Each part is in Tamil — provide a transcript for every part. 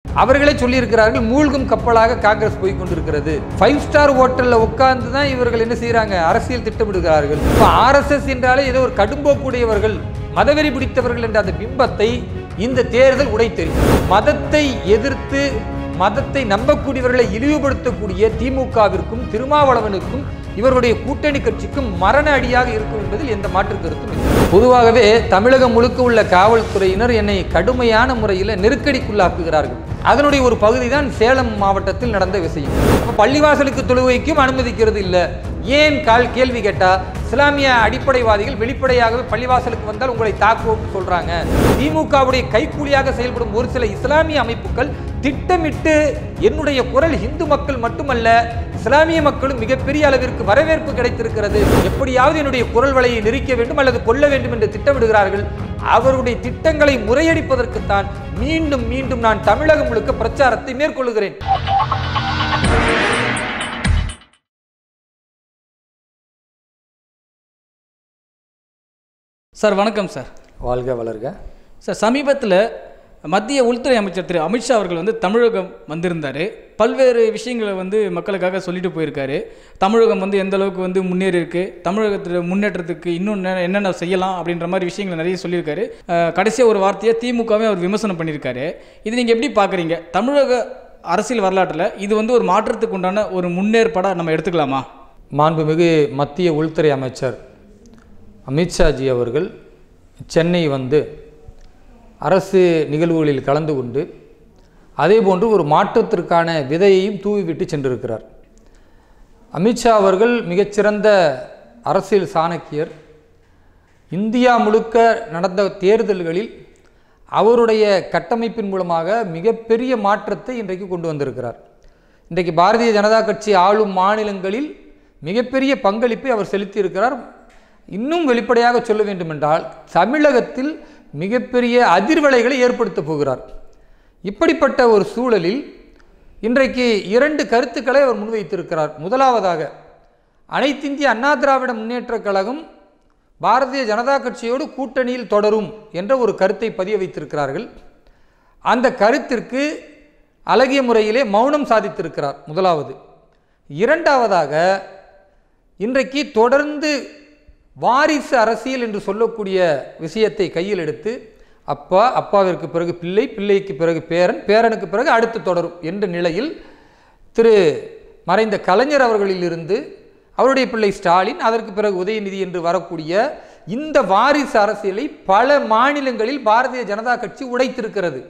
அவர்களே சொல்லியிருக்கிறார்கள் மூழ்கும் கப்பலாக காங்கிரஸ் போய் கொண்டிருக்கிறது ஃபைவ் ஸ்டார் ஹோட்டல்ல உட்கார்ந்து தான் இவர்கள் என்ன செய்றாங்க அரசியல் திட்டமிடுகிறார்கள் இப்போ ஆர்எஸ்எஸ் என்றாலே ஏதோ ஒரு கடும்போக்குடையவர்கள் மதவெறி பிடித்தவர்கள் என்ற அந்த பிம்பத்தை இந்த தேர்தல் உடைத்தெறியும் மதத்தை எதிர்த்து மதத்தை நம்பக்கூடியவர்களை இழிவுபடுத்தக்கூடிய திமுகவிற்கும் திருமாவளவனுக்கும் இவர்களுடைய கூட்டணி கட்சிக்கும் மரண அடியாக இருக்கும் என்பதில் எந்த மாற்று கருத்தும் இல்லை பொதுவாகவே தமிழகம் முழுக்க உள்ள காவல்துறையினர் என்னை கடுமையான முறையில் நெருக்கடிக்குள்ளாக்குகிறார்கள் அதனுடைய ஒரு பகுதி தான் சேலம் மாவட்டத்தில் நடந்த விஷயம் அப்ப பள்ளிவாசலுக்கு தொழுகைக்கும் அனுமதிக்கிறது இல்லை ஏன் கால் கேள்வி கேட்டா இஸ்லாமிய அடிப்படைவாதிகள் வெளிப்படையாகவே பள்ளிவாசலுக்கு வந்தால் உங்களை தாக்குவோம் சொல்றாங்க திமுகவுடைய கைக்கூலியாக செயல்படும் ஒரு சில இஸ்லாமிய அமைப்புகள் திட்டமிட்டு என்னுடைய குரல் இந்து மக்கள் மட்டுமல்ல இஸ்லாமிய மக்களும் மிகப்பெரிய அளவிற்கு வரவேற்பு கிடைத்திருக்கிறது எப்படியாவது என்னுடைய குரல் வலையை நெரிக்க வேண்டும் அல்லது கொல்ல வேண்டும் என்று திட்டமிடுகிறார்கள் அவருடைய திட்டங்களை முறையடிப்பதற்குத்தான் மீண்டும் மீண்டும் நான் தமிழகம் முழுக்க பிரச்சாரத்தை மேற்கொள்கிறேன் சார் வணக்கம் சார் வாழ்க வளர்க சார் சமீபத்தில் மத்திய உள்துறை அமைச்சர் திரு அமித்ஷா அவர்கள் வந்து தமிழகம் வந்திருந்தார் பல்வேறு விஷயங்களை வந்து மக்களுக்காக சொல்லிட்டு போயிருக்காரு தமிழகம் வந்து எந்த அளவுக்கு வந்து முன்னேறி இருக்கு தமிழகத்தில் முன்னேற்றத்துக்கு இன்னும் என்ன- என்னென்ன செய்யலாம் அப்படின்ற மாதிரி விஷயங்களை நிறைய சொல்லியிருக்காரு அஹ், கடைசியா ஒரு வார்த்தையை திமுகவே அவர் விமர்சனம் பண்ணியிருக்காரு இது நீங்கள் எப்படி பார்க்குறீங்க தமிழக அரசியல் வரலாற்றில் இது வந்து ஒரு மாற்றத்துக்கு உண்டான ஒரு முன்னேற்பாடாக நம்ம எடுத்துக்கலாமா மாண்புமிகு மத்திய உள்துறை அமைச்சர் அமித்ஷாஜி அவர்கள் சென்னை வந்து அரசு நிகழ்வுகளில் கலந்து கொண்டு அதேபோன்று ஒரு மாற்றத்திற்கான விதையையும் தூவிவிட்டு சென்றிருக்கிறார் அமித்ஷா அவர்கள் மிகச்சிறந்த அரசியல் சாணக்கியர் இந்தியா முழுக்க நடந்த தேர்தல்களில் அவருடைய கட்டமைப்பின் மூலமாக மிகப்பெரிய மாற்றத்தை இன்றைக்கு கொண்டு வந்திருக்கிறார் இன்றைக்கு பாரதிய ஜனதா கட்சி ஆளும் மாநிலங்களில் மிகப்பெரிய பங்களிப்பை அவர் செலுத்தியிருக்கிறார் இன்னும் வெளிப்படையாக சொல்ல வேண்டுமென்றால் தமிழகத்தில் மிகப்பெரிய அதிர்வலைகளை ஏற்படுத்தப் போகிறார் இப்படிப்பட்ட ஒரு சூழலில் இன்றைக்கு இரண்டு கருத்துக்களை அவர் முன்வைத்திருக்கிறார் முதலாவதாக அனைத்திந்திய அண்ணா திராவிட முன்னேற்றக் கழகம் பாரதிய ஜனதா கட்சியோடு கூட்டணியில் தொடரும் என்ற ஒரு கருத்தை பதிய வைத்திருக்கிறார்கள் அந்த கருத்திற்கு அழகிய முறையிலே மௌனம் சாதித்திருக்கிறார் முதலாவது இரண்டாவதாக இன்றைக்கு தொடர்ந்து வாரிசு அரசியல் என்று சொல்லக்கூடிய விஷயத்தை கையில் எடுத்து அப்பா அப்பாவிற்கு பிறகு பிள்ளை பிள்ளைக்கு பிறகு பேரன் பேரனுக்கு பிறகு அடுத்து தொடரும் என்ற நிலையில் திரு மறைந்த கலைஞர் அவர்களிலிருந்து அவருடைய பிள்ளை ஸ்டாலின் அதற்கு பிறகு உதயநிதி என்று வரக்கூடிய இந்த வாரிசு அரசியலை பல மாநிலங்களில் பாரதிய ஜனதா கட்சி உடைத்திருக்கிறது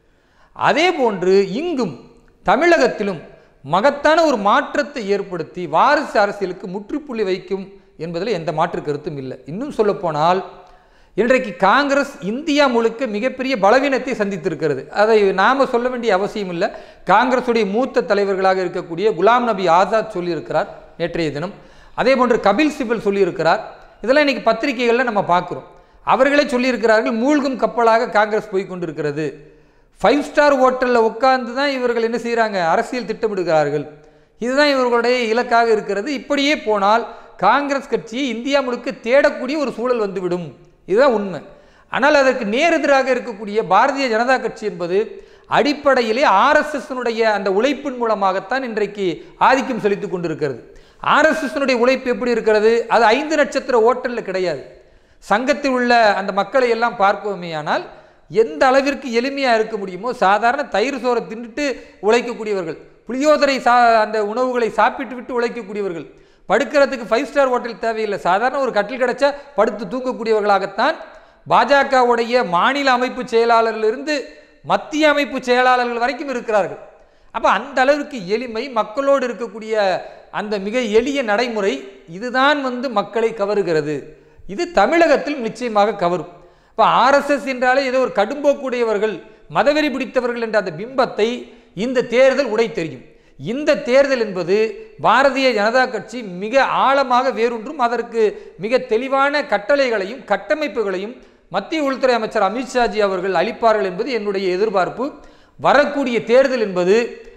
அதே போன்று இங்கும் தமிழகத்திலும் மகத்தான ஒரு மாற்றத்தை ஏற்படுத்தி வாரிசு அரசியலுக்கு முற்றுப்புள்ளி வைக்கும் என்பதில் எந்த மாற்று கருத்தும் இல்லை இன்னும் சொல்லப்போனால் இன்றைக்கு காங்கிரஸ் இந்தியா முழுக்க மிகப்பெரிய பலவீனத்தை சந்தித்திருக்கிறது அதை நாம சொல்ல வேண்டிய அவசியம் இல்லை காங்கிரசுடைய மூத்த தலைவர்களாக இருக்கக்கூடிய குலாம் நபி ஆசாத் சொல்லியிருக்கிறார் நேற்றைய தினம் அதே போன்று கபில் சிபல் சொல்லியிருக்கிறார் இதெல்லாம் இன்னைக்கு பத்திரிகைகளில் நம்ம பார்க்குறோம் அவர்களே சொல்லியிருக்கிறார்கள் மூழ்கும் கப்பலாக காங்கிரஸ் போய் கொண்டிருக்கிறது ஃபைவ் ஸ்டார் ஹோட்டலில் உட்கார்ந்து தான் இவர்கள் என்ன செய்கிறாங்க அரசியல் திட்டமிடுகிறார்கள் இதுதான் இவர்களுடைய இலக்காக இருக்கிறது இப்படியே போனால் காங்கிரஸ் கட்சியை இந்தியா முழுக்க தேடக்கூடிய ஒரு சூழல் வந்துவிடும் இதுதான் உண்மை ஆனால் அதற்கு நேரெதிராக இருக்கக்கூடிய பாரதிய ஜனதா கட்சி என்பது அடிப்படையிலே ஆர்எஸ்எஸ்னுடைய அந்த உழைப்பின் மூலமாகத்தான் இன்றைக்கு ஆதிக்கம் செலுத்திக் கொண்டிருக்கிறது ஆர்எஸ்எஸ்னுடைய உழைப்பு எப்படி இருக்கிறது அது ஐந்து நட்சத்திர ஹோட்டலில் கிடையாது சங்கத்தில் உள்ள அந்த மக்களை எல்லாம் பார்ப்போமேயானால் எந்த அளவிற்கு எளிமையாக இருக்க முடியுமோ சாதாரண தயிர் சோறை தின்னுட்டு உழைக்கக்கூடியவர்கள் புளியோதரை சா அந்த உணவுகளை சாப்பிட்டு விட்டு உழைக்கக்கூடியவர்கள் படுக்கிறதுக்கு ஃபைவ் ஸ்டார் ஹோட்டல் தேவையில்லை சாதாரண ஒரு கட்டில் கிடைச்சா படுத்து தூங்கக்கூடியவர்களாகத்தான் பாஜகவுடைய மாநில அமைப்பு செயலாளரிலிருந்து மத்திய அமைப்பு செயலாளர்கள் வரைக்கும் இருக்கிறார்கள் அப்போ அந்த அளவிற்கு எளிமை மக்களோடு இருக்கக்கூடிய அந்த மிக எளிய நடைமுறை இதுதான் வந்து மக்களை கவருகிறது இது தமிழகத்தில் நிச்சயமாக கவரும் இப்போ ஆர்எஸ்எஸ் என்றாலே ஏதோ ஒரு கடும்போக்குடையவர்கள் மதவெறி பிடித்தவர்கள் என்ற அந்த பிம்பத்தை இந்த தேர்தல் உடை தெரியும் இந்த தேர்தல் என்பது பாரதிய ஜனதா கட்சி மிக ஆழமாக வேரூன்றும் அதற்கு மிக தெளிவான கட்டளைகளையும் கட்டமைப்புகளையும் மத்திய உள்துறை அமைச்சர் அமித்ஷாஜி அவர்கள் அளிப்பார்கள் என்பது என்னுடைய எதிர்பார்ப்பு வரக்கூடிய தேர்தல் என்பது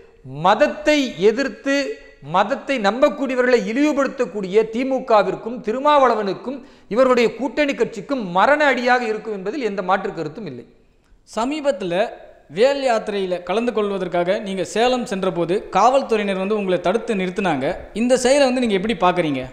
மதத்தை எதிர்த்து மதத்தை நம்பக்கூடியவர்களை இழிவுபடுத்தக்கூடிய திமுகவிற்கும் திருமாவளவனுக்கும் இவர்களுடைய கூட்டணி கட்சிக்கும் மரண அடியாக இருக்கும் என்பதில் எந்த மாற்று கருத்தும் இல்லை சமீபத்தில் வேல் யாத்திரையில் கலந்து கொள்வதற்காக நீங்கள் சேலம் சென்றபோது காவல்துறையினர் வந்து உங்களை தடுத்து நிறுத்தினாங்க இந்த செயலை வந்து நீங்கள் எப்படி பார்க்குறீங்க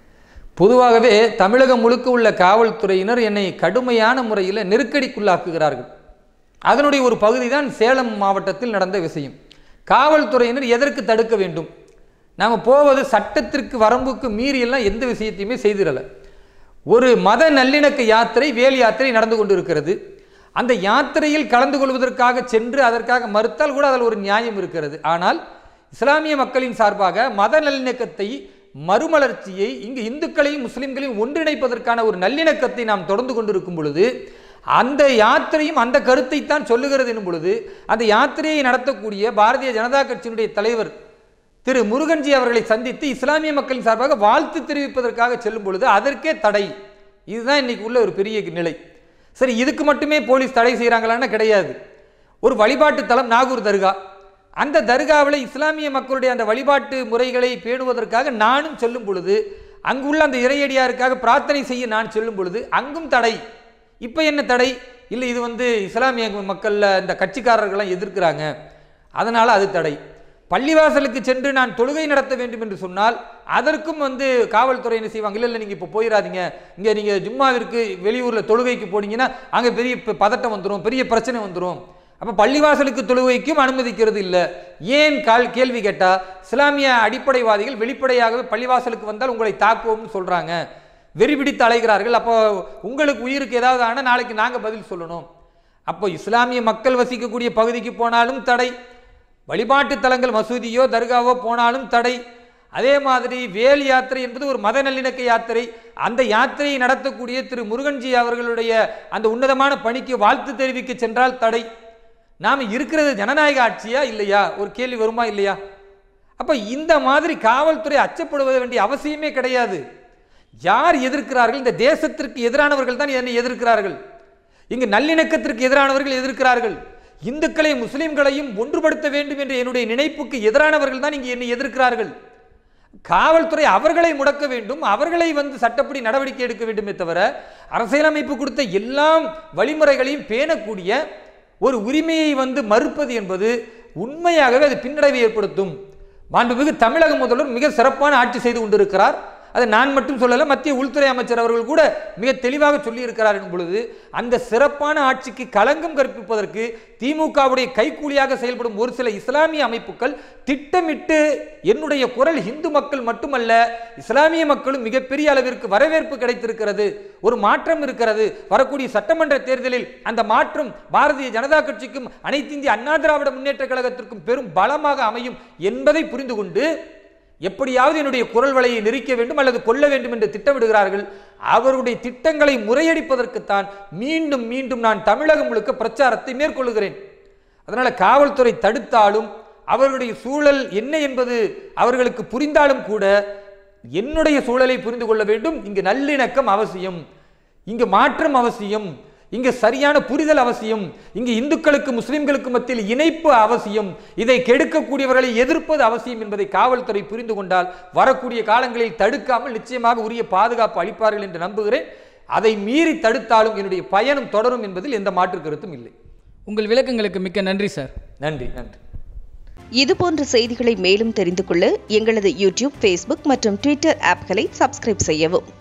பொதுவாகவே தமிழகம் முழுக்க உள்ள காவல்துறையினர் என்னை கடுமையான முறையில் நெருக்கடிக்குள்ளாக்குகிறார்கள் அதனுடைய ஒரு பகுதி தான் சேலம் மாவட்டத்தில் நடந்த விஷயம் காவல்துறையினர் எதற்கு தடுக்க வேண்டும் நாம் போவது சட்டத்திற்கு வரம்புக்கு மீறியெல்லாம் எந்த விஷயத்தையுமே செய்திடலை ஒரு மத நல்லிணக்க யாத்திரை வேல் யாத்திரை நடந்து கொண்டிருக்கிறது அந்த யாத்திரையில் கலந்து கொள்வதற்காக சென்று அதற்காக மறுத்தால் கூட அதில் ஒரு நியாயம் இருக்கிறது ஆனால் இஸ்லாமிய மக்களின் சார்பாக மத நல்லிணக்கத்தை மறுமலர்ச்சியை இங்கு இந்துக்களையும் முஸ்லிம்களையும் ஒன்றிணைப்பதற்கான ஒரு நல்லிணக்கத்தை நாம் தொடர்ந்து கொண்டிருக்கும் பொழுது அந்த யாத்திரையும் அந்த கருத்தை தான் சொல்லுகிறது எனும் பொழுது அந்த யாத்திரையை நடத்தக்கூடிய பாரதிய ஜனதா கட்சியினுடைய தலைவர் திரு முருகன்ஜி அவர்களை சந்தித்து இஸ்லாமிய மக்களின் சார்பாக வாழ்த்து தெரிவிப்பதற்காக செல்லும் பொழுது அதற்கே தடை இதுதான் இன்னைக்கு உள்ள ஒரு பெரிய நிலை சரி இதுக்கு மட்டுமே போலீஸ் தடை செய்கிறாங்களான்னா கிடையாது ஒரு வழிபாட்டு தலம் நாகூர் தர்கா அந்த தர்காவில் இஸ்லாமிய மக்களுடைய அந்த வழிபாட்டு முறைகளை பேணுவதற்காக நானும் செல்லும் பொழுது அங்குள்ள அந்த இறையடியாருக்காக பிரார்த்தனை செய்ய நான் செல்லும் பொழுது அங்கும் தடை இப்போ என்ன தடை இல்லை இது வந்து இஸ்லாமிய மக்களில் இந்த கட்சிக்காரர்கள்லாம் எதிர்க்கிறாங்க அதனால் அது தடை பள்ளிவாசலுக்கு சென்று நான் தொழுகை நடத்த வேண்டும் என்று சொன்னால் அதற்கும் வந்து காவல்துறை என்ன செய்வாங்க இல்லை இல்லை நீங்கள் இப்போ போயிடாதீங்க இங்கே நீங்கள் ஜும்மாவிற்கு வெளியூரில் தொழுகைக்கு போனீங்கன்னா அங்கே பெரிய ப- பதட்டம் வந்துடும் பெரிய பிரச்சனை வந்துடும் அப்போ பள்ளிவாசலுக்கு தொழுகைக்கும் அனுமதிக்கிறது இல்லை ஏன் கால் கேள்வி கேட்டால் இஸ்லாமிய அடிப்படைவாதிகள் வெளிப்படையாகவே பள்ளிவாசலுக்கு வந்தால் உங்களை தாக்குவோம்னு சொல்கிறாங்க வெறி பிடித்து அலைகிறார்கள் அப்போ உங்களுக்கு உயிருக்கு ஏதாவது ஆனால் நாளைக்கு நாங்கள் பதில் சொல்லணும் அப்போ இஸ்லாமிய மக்கள் வசிக்கக்கூடிய பகுதிக்கு போனாலும் தடை வழிபாட்டு தலங்கள் மசூதியோ தர்காவோ போனாலும் தடை அதே மாதிரி வேல் யாத்திரை என்பது ஒரு மத நல்லிணக்க யாத்திரை அந்த யாத்திரையை நடத்தக்கூடிய திரு முருகன்ஜி அவர்களுடைய அந்த உன்னதமான பணிக்கு வாழ்த்து தெரிவிக்க சென்றால் தடை நாம் இருக்கிறது ஜனநாயக ஆட்சியா இல்லையா ஒரு கேள்வி வருமா இல்லையா அப்ப இந்த மாதிரி காவல்துறை அச்சப்படுவத வேண்டிய அவசியமே கிடையாது யார் எதிர்க்கிறார்கள் இந்த தேசத்திற்கு எதிரானவர்கள் தான் என்னை எதிர்க்கிறார்கள் இங்கு நல்லிணக்கத்திற்கு எதிரானவர்கள் எதிர்க்கிறார்கள் இந்துக்களையும் முஸ்லிம்களையும் ஒன்றுபடுத்த வேண்டும் என்ற என்னுடைய நினைப்புக்கு எதிரானவர்கள் தான் இங்கு என்னை எதிர்க்கிறார்கள் காவல்துறை அவர்களை முடக்க வேண்டும் அவர்களை வந்து சட்டப்படி நடவடிக்கை எடுக்க வேண்டுமே தவிர அரசியலமைப்பு கொடுத்த எல்லா வழிமுறைகளையும் பேணக்கூடிய ஒரு உரிமையை வந்து மறுப்பது என்பது உண்மையாகவே அது பின்னடைவை ஏற்படுத்தும் மாண்புமிகு தமிழக முதல்வர் மிக சிறப்பான ஆட்சி செய்து கொண்டிருக்கிறார் அதை நான் மட்டும் சொல்லல மத்திய உள்துறை அமைச்சர் அவர்கள் கூட மிக தெளிவாக சொல்லியிருக்கிறார் எனும் பொழுது அந்த சிறப்பான ஆட்சிக்கு களங்கம் கற்பிப்பதற்கு திமுகவுடைய கைக்கூலியாக செயல்படும் ஒரு சில இஸ்லாமிய அமைப்புகள் திட்டமிட்டு என்னுடைய குரல் இந்து மக்கள் மட்டுமல்ல இஸ்லாமிய மக்களும் மிகப்பெரிய அளவிற்கு வரவேற்பு கிடைத்திருக்கிறது ஒரு மாற்றம் இருக்கிறது வரக்கூடிய சட்டமன்ற தேர்தலில் அந்த மாற்றம் பாரதிய ஜனதா கட்சிக்கும் அனைத்து இந்திய அண்ணா திராவிட முன்னேற்ற கழகத்திற்கும் பெரும் பலமாக அமையும் என்பதை புரிந்து கொண்டு எப்படியாவது என்னுடைய குரல் வலையை நெரிக்க வேண்டும் அல்லது கொல்ல வேண்டும் என்று திட்டமிடுகிறார்கள் அவருடைய திட்டங்களை முறையடிப்பதற்குத்தான் மீண்டும் மீண்டும் நான் தமிழகம் முழுக்க பிரச்சாரத்தை மேற்கொள்ளுகிறேன் அதனால காவல்துறை தடுத்தாலும் அவர்களுடைய சூழல் என்ன என்பது அவர்களுக்கு புரிந்தாலும் கூட என்னுடைய சூழலை புரிந்து கொள்ள வேண்டும் இங்கு நல்லிணக்கம் அவசியம் இங்கு மாற்றம் அவசியம் இங்கு சரியான புரிதல் அவசியம் இங்கு இந்துக்களுக்கு முஸ்லிம்களுக்கு மத்தியில் இணைப்பு அவசியம் இதை கெடுக்கக்கூடியவர்களை எதிர்ப்பது அவசியம் என்பதை காவல்துறை புரிந்து கொண்டால் வரக்கூடிய காலங்களில் தடுக்காமல் நிச்சயமாக உரிய பாதுகாப்பு அளிப்பார்கள் என்று நம்புகிறேன் அதை மீறி தடுத்தாலும் என்னுடைய பயணம் தொடரும் என்பதில் எந்த மாற்று கருத்தும் இல்லை உங்கள் விளக்கங்களுக்கு மிக்க நன்றி சார் நன்றி நன்றி இதுபோன்ற செய்திகளை மேலும் தெரிந்து கொள்ள எங்களது யூடியூப் ஃபேஸ்புக் மற்றும் ட்விட்டர் ஆப்களை சப்ஸ்கிரைப் செய்யவும்